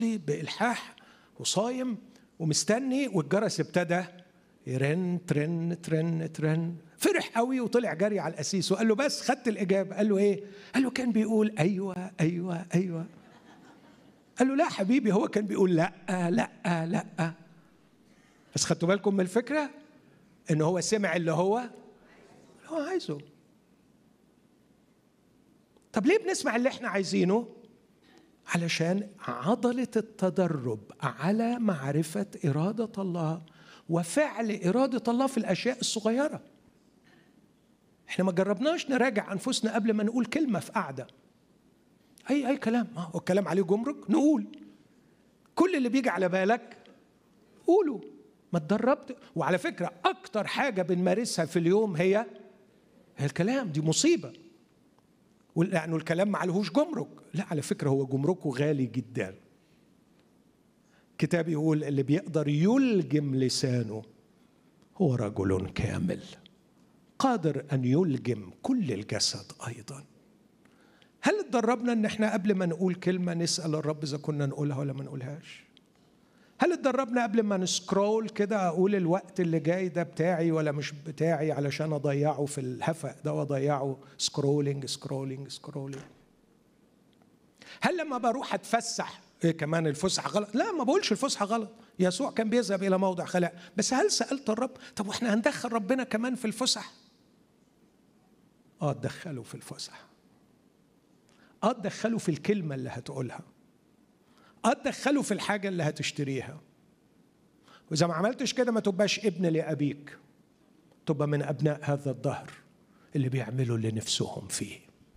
بإلحاح وصايم ومستني والجرس ابتدى يرن ترن ترن ترن فرح قوي وطلع جري على القسيس وقال له بس خدت الإجابة قال له إيه؟ قال له كان بيقول أيوه أيوه أيوه قال له لا حبيبي هو كان بيقول لا لا لا بس خدتوا بالكم من الفكرة؟ إن هو سمع اللي هو اللي هو عايزه طب ليه بنسمع اللي احنا عايزينه؟ علشان عضلة التدرب على معرفة إرادة الله وفعل إرادة الله في الأشياء الصغيرة احنا ما جربناش نراجع أنفسنا قبل ما نقول كلمة في قعدة أي أي كلام ما هو الكلام عليه جمرك نقول كل اللي بيجي على بالك قوله ما اتدربت وعلى فكرة أكتر حاجة بنمارسها في اليوم هي هي الكلام دي مصيبة لأنه الكلام ما عليهوش جمرك لا على فكرة هو جمركه غالي جدا كتاب يقول اللي بيقدر يلجم لسانه هو رجل كامل قادر أن يلجم كل الجسد أيضا هل اتدربنا ان احنا قبل ما نقول كلمة نسأل الرب إذا كنا نقولها ولا ما نقولهاش؟ هل اتدربنا قبل ما نسكرول كده اقول الوقت اللي جاي ده بتاعي ولا مش بتاعي علشان اضيعه في الهفق ده واضيعه سكرولينج سكرولينج سكرولينج هل لما بروح اتفسح ايه كمان الفسحه غلط لا ما بقولش الفسحه غلط يسوع كان بيذهب الى موضع خلاء بس هل سالت الرب طب واحنا هندخل ربنا كمان في الفسح اه تدخله في الفسح اه تدخله في الكلمه اللي هتقولها اه تدخله في الحاجه اللي هتشتريها واذا ما عملتش كده ما تبقاش ابن لابيك تبقى من ابناء هذا الدهر اللي بيعملوا اللي نفسهم فيه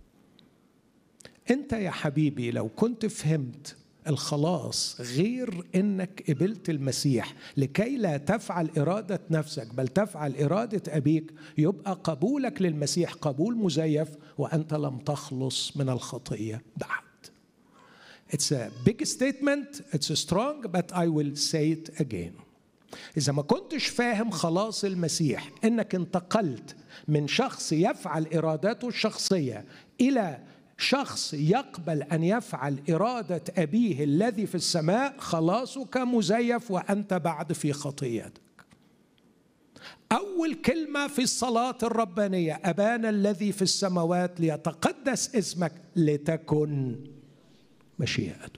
انت يا حبيبي لو كنت فهمت الخلاص غير انك قبلت المسيح لكي لا تفعل اراده نفسك بل تفعل اراده ابيك يبقى قبولك للمسيح قبول مزيف وانت لم تخلص من الخطيه بعد It's a big statement, it's strong, but I will say it again. إذا ما كنتش فاهم خلاص المسيح إنك انتقلت من شخص يفعل إراداته الشخصية إلى شخص يقبل أن يفعل إرادة أبيه الذي في السماء خلاصك مزيف وأنت بعد في خطيتك. أول كلمة في الصلاة الربانية أبانا الذي في السماوات ليتقدس اسمك لتكن مشيئتك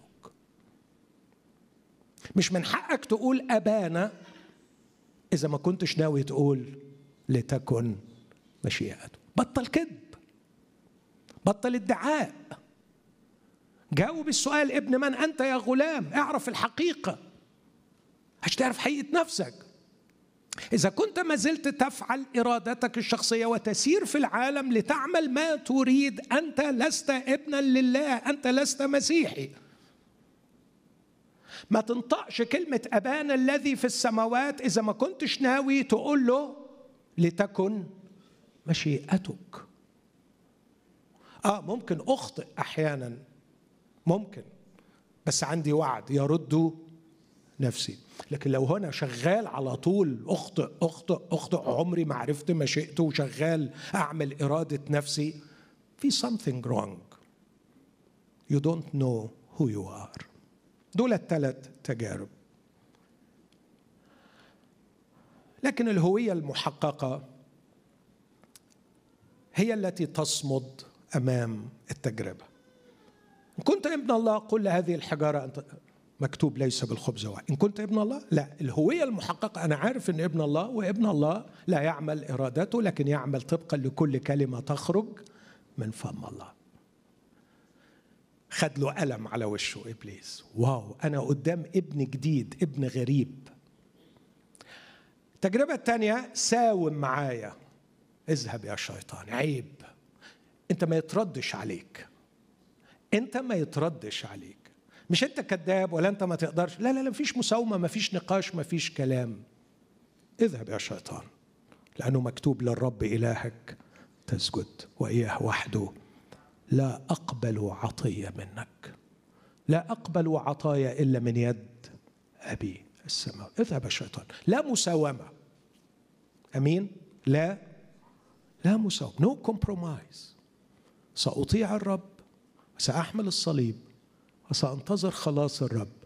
مش من حقك تقول أبانا إذا ما كنتش ناوي تقول لتكن مشيئته بطل كذب بطل ادعاء جاوب السؤال ابن من أنت يا غلام اعرف الحقيقة عشان تعرف حقيقة نفسك إذا كنت ما زلت تفعل إرادتك الشخصية وتسير في العالم لتعمل ما تريد أنت لست ابنا لله أنت لست مسيحي ما تنطقش كلمة أبانا الذي في السماوات إذا ما كنتش ناوي تقول له لتكن مشيئتك آه ممكن أخطئ أحيانا ممكن بس عندي وعد يرد نفسي لكن لو هنا شغال على طول اخطئ اخطئ اخطئ عمري ما عرفت مشيئته وشغال اعمل اراده نفسي في something wrong you don't know who you are دول الثلاث تجارب لكن الهويه المحققه هي التي تصمد امام التجربه ان كنت ابن الله قل لهذه الحجاره انت مكتوب ليس بالخبز واحد إن كنت ابن الله لا الهوية المحققة أنا عارف أن ابن الله وابن الله لا يعمل إرادته لكن يعمل طبقا لكل كلمة تخرج من فم الله خد له ألم على وشه إبليس واو أنا قدام ابن جديد ابن غريب التجربة الثانية ساوم معايا اذهب يا شيطان عيب انت ما يتردش عليك انت ما يتردش عليك مش انت كذاب ولا انت ما تقدرش لا لا لا مفيش مساومه مفيش نقاش مفيش كلام اذهب يا شيطان لانه مكتوب للرب الهك تسجد واياه وحده لا اقبل عطيه منك لا اقبل عطايا الا من يد ابي السماء اذهب يا شيطان لا مساومه امين لا لا مساومه نو no كومبرومايز ساطيع الرب وساحمل الصليب وسأنتظر خلاص الرب